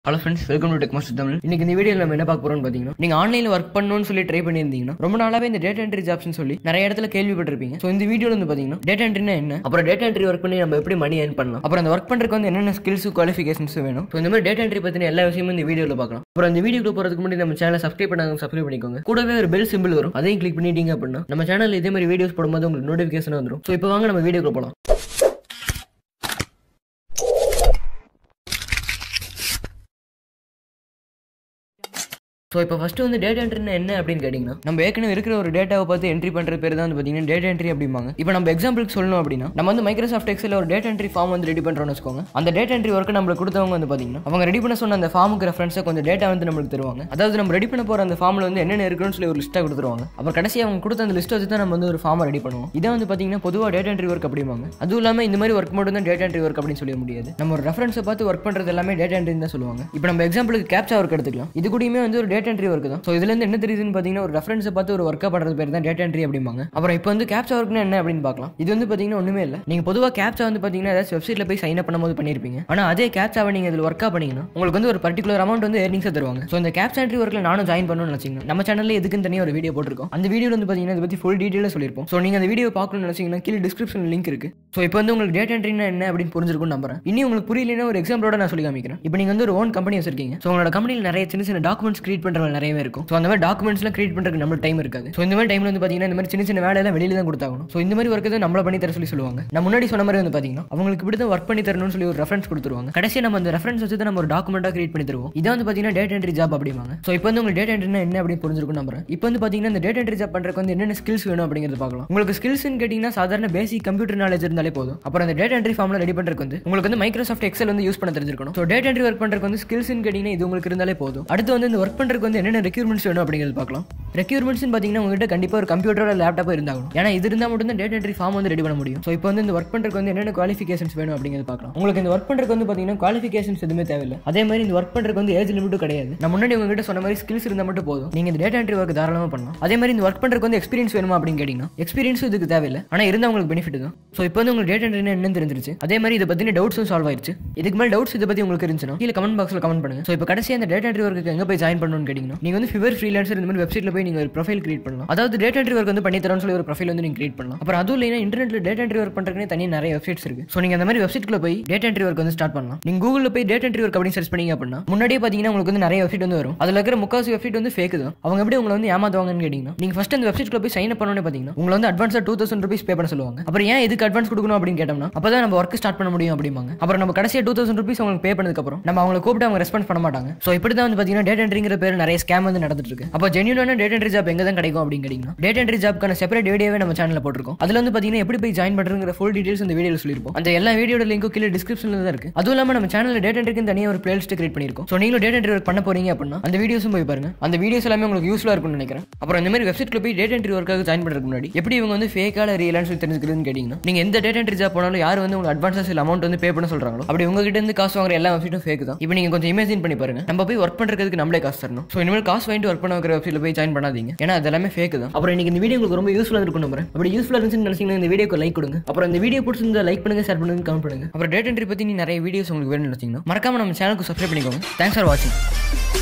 hello friends welcome to tech master Tamil இன்னைக்கு இந்த வீடியோவில் நம்ம என்ன பார்க்க போறோம்னு பார்த்தீங்கன்னா நீங்க ஆன்லைனில் ஒர்க் பண்ணணும்னு சொல்லி ட்ரை பண்ணியிருந்தீங்கன்னா ரொம்ப நாளாவே இந்த டேட்டா என்ட்ரி ஜாப்ஸ்னு சொல்லி நிறைய இடத்துல கேள்விப்பட்டிருப்பீங்க ஸோ இந்த வீடியோவில் வந்து பார்த்தீங்கன்னா டேட்டா என்ட்ரினா என்ன அப்புறம் டேட்டா என்ட்ரி ஒர்க் பண்ணி நம்ம எப்படி மணி ஏர்ன் பண்ணலாம் அப்புறம் அந்த ஒர்க் பண்ணுறதுக்கு வந்து என்னென்ன ஸ்கில்ஸ் குவாலிஃபிகேஷன்ஸ் வேணும் ஸோ இந்த மாதிரி டேட்டா என்ட்ரி பற்றின எல்லா விஷயமும் இந்த வீடியோவில் பார்க்கலாம் அப்புறம் இந்த வீடியோக்கு போகிறதுக்கு முன்னாடி நம்ம சேனலை சப்ஸ்கிரைப் பண்ணாங்க சப்ஸ்கிரைப் பண்ணிக்கோங்க கூடவே ஒரு பெல் சிம்பிள் வரும் அதையும் கிளிக் பண்ணிட்டீங்க அப்படின்னா நம்ம சேனல் இதே மாதிரி வீடியோஸ் போடும்போது உங்களுக்கு நோட்டிஃபிகேஷன் வந்துடும் ஸோ இப்போ வாங்க நம்ம வீடியோக்கு போகலாம் ஸோ இப்போ ஃபஸ்ட்டு வந்து டேட்டா என்ட்ரினா என்ன அப்படின்னு கேட்டிங்கன்னா நம்ம ஏற்கனவே இருக்கிற ஒரு டேட்டாவை பார்த்து என்ட்ரி பண்ணுற பேர் தான் வந்து பார்த்தீங்கன்னா டேட்டா என்ட்ரி அப்படிம்பாங்க இப்போ நம்ம எக்ஸாம்பிளுக்கு சொல்லணும் அப்படின்னா நம்ம வந்து மைக்ரோசாஃப்ட் எக்ஸில் ஒரு டேட்டா என்ட்ரி ஃபார்ம் வந்து ரெடி பண்ணுறோம்னு வச்சுக்கோங்க அந்த டேட்டா என்ட்ரி ஒர்க்கு நம்மளுக்கு கொடுத்தவங்க வந்து பார்த்தீங்கன்னா அவங்க ரெடி பண்ண சொன்ன அந்த ஃபார்முக்கு ரெஃபரன்ஸை கொஞ்சம் டேட்டா வந்து நம்மளுக்கு தருவாங்க அதாவது நம்ம ரெடி பண்ண போகிற அந்த ஃபார்மில் வந்து என்னென்ன இருக்குன்னு சொல்லி ஒரு லிஸ்ட்டாக கொடுத்துருவாங்க அப்புறம் கடைசி அவங்க கொடுத்த அந்த லிஸ்ட்டை வச்சு தான் நம்ம வந்து ஒரு ஃபார்மை ரெடி பண்ணுவோம் இதை வந்து பார்த்தீங்கன்னா பொதுவாக டேட்டா என்ட்ரி ஒர்க் அப்படிம்பாங்க அதுவும் இல்லாமல் இந்த மாதிரி ஒர்க் மட்டும் தான் டேட்டா என்ட்ரி ஒர்க் அப்படின்னு சொல்ல முடியாது நம்ம ஒரு ரெஃபரன்ஸை பார்த்து ஒர்க் பண்ணுறது எல்லாமே டேட்டா என்ட்ரி தான் சொல்லுவாங்க இப்போ நம்ம எக்ஸாம்பிளுக்கு கேப்சா ஒர்க் எடுத்துக்கலாம் இது கூடயுமே வந்து ஒரு டேட்டா என்ட்ரி ஒர்க் தான் ஸோ இதுலேருந்து என்ன தெரியுதுன்னு பார்த்தீங்கன்னா ஒரு ரெஃபரன்ஸை பார்த்து ஒரு ஒர்க்காக பண்ணுறது பேர் தான் டேட்டா என்ட்ரி அப்படிம்பாங்க அப்புறம் இப்போ வந்து கேப்சா ஒர்க்னா என்ன அப்படின்னு பார்க்கலாம் இது வந்து பார்த்தீங்கன்னா ஒன்றுமே இல்லை நீங்கள் பொதுவாக கேப்சா வந்து பார்த்தீங்கன்னா ஏதாச்சும் வெப்சைட்டில் போய் சைன் அப் பண்ணும்போது பண்ணியிருப்பீங்க ஆனால் அதே கேப்சாவை நீங்கள் இதில் ஒர்க்காக பண்ணீங்கன்னா உங்களுக்கு வந்து ஒரு பர்டிகுலர் அமௌண்ட் வந்து ஏர்னிங்ஸை தருவாங்க ஸோ இந்த கேப்சா என்ட்ரி ஒர்க்கில் நானும் ஜாயின் பண்ணணும்னு நினச்சிங்க நம்ம சேனலில் எதுக்குன்னு தனியாக ஒரு வீடியோ போட்டிருக்கோம் அந்த வீடியோவில் வந்து பார்த்தீங்கன்னா இதை பற்றி ஃபுல் டீட்டெயிலாக சொல்லியிருப்போம் ஸோ நீங்கள் அந்த வீடியோ பார்க்கணும்னு நினச்சிங்கன்னா கீழே டிஸ்கிரிப்ஷன் லிங்க் இருக்கு ஸோ இப்போ வந்து உங்களுக்கு டேட்டா என்ட்ரினா என்ன அப்படின்னு புரிஞ்சிருக்கும்னு நம்புறேன் இனி உங்களுக்கு புரியலன்னா ஒரு எக்ஸாம்பிளோட நான் சொல்லி காமிக்கிறேன் இப்போ நீங்கள் வந்து ஒரு ஓன் கம்பெனி வச்சிருக்கீங்க ஸோ உங்களோட கம்பெனியில் நிறைய சின்ன சின்ன டாக்குமெண்ட்ஸ் கிரியேட் பண்ணுறவங்க நிறையவே இருக்கும் ஸோ அந்த மாதிரி டாக்குமெண்ட்ஸ்லாம் கிரியேட் பண்ணுறதுக்கு நம்மளுக்கு டைம் இருக்காது ஸோ இந்த மாதிரி டைமில் வந்து பார்த்தீங்கன்னா இந்த மாதிரி சின்ன சின்ன வேலையெல்லாம் வெளியில தான் கொடுத்தாகணும் ஸோ இந்த மாதிரி ஒர்க்கு தான் நம்மள பண்ணி தர சொல்லி சொல்லுவாங்க நான் முன்னாடி சொன்ன மாதிரி வந்து பார்த்தீங்கன்னா அவங்களுக்கு இப்படி தான் ஒர்க் பண்ணி தரணும்னு சொல்லி ஒரு ரெஃபரன்ஸ் கொடுத்துருவாங்க கடைசியாக நம்ம அந்த ரெஃபரன்ஸ் வச்சு தான் நம்ம ஒரு டாக்குமெண்ட்டாக கிரியேட் பண்ணி தருவோம் இதான் வந்து பார்த்தீங்கன்னா டேட்டா என்ட்ரி ஜாப் அப்படிம்பாங்க ஸோ இப்போ வந்து உங்களுக்கு டேட்டா என்ட்ரினா என்ன அப்படின்னு புரிஞ்சிருக்கும் நம்புறேன் இப்போ வந்து பார்த்தீங்கன்னா இந்த டேட்டா என்ட்ரி ஜாப் பண்ணுறதுக்கு வந்து என்னென்ன ஸ்கில்ஸ் வேணும் அப்படிங்கிறது பார்க்கலாம் உங்களுக்கு ஸ்கில்ஸ்னு கேட்டிங்கன்னா சாதாரண பேசிக் கம்ப்யூட்டர் நாலேஜ் இருந்தாலே போதும் அப்புறம் அந்த டேட்டா என்ட்ரி ஃபார்மில் ரெடி பண்ணுறதுக்கு வந்து உங்களுக்கு வந்து மைக்ரோசாஃப்ட் எக்ஸல் வந்து யூஸ் பண்ண தெரிஞ்சிருக்கணும் ஸோ டேட்டா என்ட்ரி ஒர்க் பண்ணுறதுக்கு வந்து ஸ்கில்ஸ்னு கேட்டிங்கன்னா இது உங்களுக்கு இருந்தாலே போதும் அடுத்து வந்து இந்த ஒர்க் பண்ணுறதுக்கு வந்து என்னென்ன ரெக்யூர்மெண்ட்ஸ் வேணும் அப்படிங்கிறது பார்க்கலாம் ரெக்யூர்மெண்ட்ஸ் பார்த்தீங்கன்னா உங்ககிட்ட கண்டிப்பாக ஒரு கம்ப்யூட்டரோட லேப்டாப் இருந்தாகணும் ஏன்னா இது இருந்தால் மட்டும் தான் டேட்டா என்ட்ரி ஃபார்ம் வந்து ரெடி பண்ண முடியும் ஸோ இப்போ வந்து இந்த ஒர்க் பண்ணுறதுக்கு வந்து என்னென்ன குவாலிஃபிகேஷன்ஸ் வேணும் அப்படிங்கிறது பார்க்கலாம் உங்களுக்கு இந்த ஒர்க் பண்ணுறதுக்கு வந்து பார்த்தீங்கன்னா குவாலிஃபிகேஷன்ஸ் எதுவுமே தேவையில்லை அதே மாதிரி இந்த ஒர்க் பண்ணுறதுக்கு வந்து ஏஜ் லிமிட்டும் கிடையாது நான் முன்னாடி உங்ககிட்ட சொன்ன மாதிரி ஸ்கில்ஸ் இருந்தால் மட்டும் போதும் நீங்கள் இந்த டேட்டா என்ட்ரி ஒர்க் தாராளமாக பண்ணலாம் அதே மாதிரி இந்த ஒர்க் பண்ணுறதுக்கு வந்து எக்ஸ்பீரியன்ஸ் வேணுமா அப்படின்னு கேட்டிங்கன்னா எக்ஸ்பீரியன்ஸும் இதுக்கு தேவையில்லை ஆனால் இருந்தால் உங்களுக்கு பெனிஃபிட் தான் ஸோ இப்போ வந்து உங்களுக்கு டேட்டா என்ட்ரி என்னன்னு தெரிஞ்சிருச்சு அதே மாதிரி இதை பற்றின டவுட்ஸும் சால்வ் ஆயிருச்சு இதுக்கு மேலே டவுட்ஸ் இதை பற்றி உங்களுக்கு இருந்துச்சுன்னா கீழே கமெண்ட் பாக்ஸில் கமெண்ட் பண்ணுங்க ஸோ இப்போ கடைசியாக இந்த டேட்டா என்ட்ரி ஒர்க்கு எங்கே போய் ஜாயின் பண்ணணும்னு கேட்டிங்கன்னா நீங்கள் வந்து ஃபிவர் ஃப்ரீலான்சர் இந்த மாதிரி வெப்சைட்டில் போய் நீங்கள் ஒரு ப்ரொஃபைல் கிரியேட் பண்ணலாம் அதாவது டேட்டா என்ட்ரி ஒர்க் வந்து பண்ணி தரோம்னு சொல்லி ஒரு ப்ரொஃபைல் வந்து நீங்கள் கிரியேட் பண்ணலாம் அப்புறம் அதுவும் இல்லைனா இன்டர்நெட்ல டேட்டா என்ட்ரி ஒர்க் பண்ணுறதுக்கு தனியாக நிறைய வெப்சைட்ஸ் இருக்கு ஸோ நீங்கள் அந்த மாதிரி வெப்சைட்ல போய் டேட்டா என்ட்ரி ஒர்க் வந்து ஸ்டார்ட் பண்ணலாம் நீங்கள் கூகுளில் போய் டேட்டா என்ட்ரி ஒர்க் அப்படின்னு சர்ச் பண்ணீங்க அப்படின்னா முன்னாடியே பார்த்தீங்கன்னா உங்களுக்கு வந்து நிறைய வெப்சைட் வந்து வரும் அதில் இருக்கிற முக்காசி வெப்சைட் வந்து ஃபேக் தான் அவங்க எப்படி உங்களை வந்து ஏமாத்துவாங்கன்னு கேட்டிங்கன்னா நீங்கள் ஃபஸ்ட் அந்த வெப்சைட்ல போய் சைன் அப் பண்ணோன்னே பார்த்தீங்கன்னா உங்களை வந்து அட்வான்ஸாக டூ தௌசண்ட் ருபீஸ் பே பண்ண சொல்லுவாங்க அப்புறம் ஏன் இதுக்கு அட்வான்ஸ் கொடுக்கணும் அப்படின்னு கேட்டோம்னா அப்போ தான் நம்ம ஒர்க் ஸ்டார்ட் பண்ண முடியும் அப்படிம்பாங்க அப்புறம் நம்ம கடைசியாக டூ தௌசண்ட் ருபீஸ் அவங்களுக்கு பே பண்ணதுக்கப்புறம் நம்ம அவங்களை கூப்பிட்டு அவங்க ரெஸ்பான்ஸ் பண்ண மாட்டாங்க ஸோ இப்படி தான் வந்து பார்த்தீங்கன்னா டேட்டா என்ட்ரிங்கிற பேர் நிறைய ஸ்கேம் வந்து நடந்துட்டு இருக்கு அப்போ ஜென்யூனான டேட்டா என்ட்ரி ஜாப் எங்கே தான் கிடைக்கும் அப்படின்னு கேட்டிங்கன்னா டேட்டா என்ட்ரி ஜாப்க்கான செப்பரேட் வீடியோவே நம்ம சேனலில் போட்டிருக்கோம் அதில் வந்து பார்த்தீங்கன்னா எப்படி போய் ஜாயின் பண்ணுறங்கிற ஃபுல் டீடைல்ஸ் இந்த வீடியோவில் சொல்லியிருப்போம் அந்த எல்லா வீடியோட லிங்க்கும் கீழே டிஸ்கிரிப்ஷனில் தான் இருக்கு அதுவும் இல்லாமல் நம்ம சேனலில் டேட்டா என்ட்ரிக்கு தனியாக ஒரு பிளேலிஸ்ட் கிரியேட் பண்ணியிருக்கோம் ஸோ நீங்களும் டேட்டா என்ட்ரி ஒர்க் பண்ண போறீங்க அப்படின்னா அந்த வீடியோஸும் போய் பாருங்க அந்த வீடியோஸ் எல்லாமே உங்களுக்கு யூஸ்ஃபுல்லாக இருக்கும்னு நினைக்கிறேன் அப்புறம் இந்த மாதிரி வெப்சைட்ல போய் டேட்டா என்ட்ரி ஒர்க்காக ஜாயின் பண்ணுறதுக்கு முன்னாடி எப்படி இவங்க வந்து ஃபேக்கால ரியலான்னு சொல்லி தெரிஞ்சுக்கிறதுன்னு கேட்டிங்கன்னா நீங்கள் எந்த டேட்டா என்ட்ரி ஜாப் போனாலும் யார் வந்து உங்களுக்கு அட்வான்ஸாக சில அமௌண்ட் வந்து பே பண்ண சொல்கிறாங்களோ அப்படி உங்ககிட்ட இருந்து காசு வாங்குற எல்லா வெப்சைட்டும் ஃபேக் தான் இப்போ நீங்கள் கொஞ்சம் இமேஜின் பண்ணி பாருங்க நம்ம போய் ஒர்க் பண்ணுறதுக்கு நம்மளே காசு தரணும் ஸோ இனிமேல் காசு வாங்கிட்டு ஒர்க் பண்ண வைக்கிற வெப்சைட்ல போய் ஜாயின் பண்ணாதீங்க ஏன்னா அது எல்லாமே ஃபேக் தான் அப்புறம் இன்னைக்கு இந்த வீடியோ உங்களுக்கு ரொம்ப யூஸ்ஃபுல்லாக இருக்கும் நம்புறேன் அப்படி யூஸ்ஃபுல்லாக இருந்துச்சுன்னு நினைச்சீங்கன்னா இந்த வீடியோக்கு லைக் கொடுங்க அப்புறம் இந்த வீடியோ பிடிச்சிருந்தா லைக் பண்ணுங்க ஷேர் பண்ணுங்க கமெண்ட் பண்ணுங்க அப்புறம் டேட்டா என்ட்ரி பற்றி நீ நிறைய வீடியோஸ் உங்களுக்கு வேணும்னு நினைச்சீங்கன்னா மறக்காம நம்ம சேனலுக்கு சப்ஸ்கிரைப் பண்ணிக்கோங்க தேங்க்ஸ் ஃபார் வாட்சிங்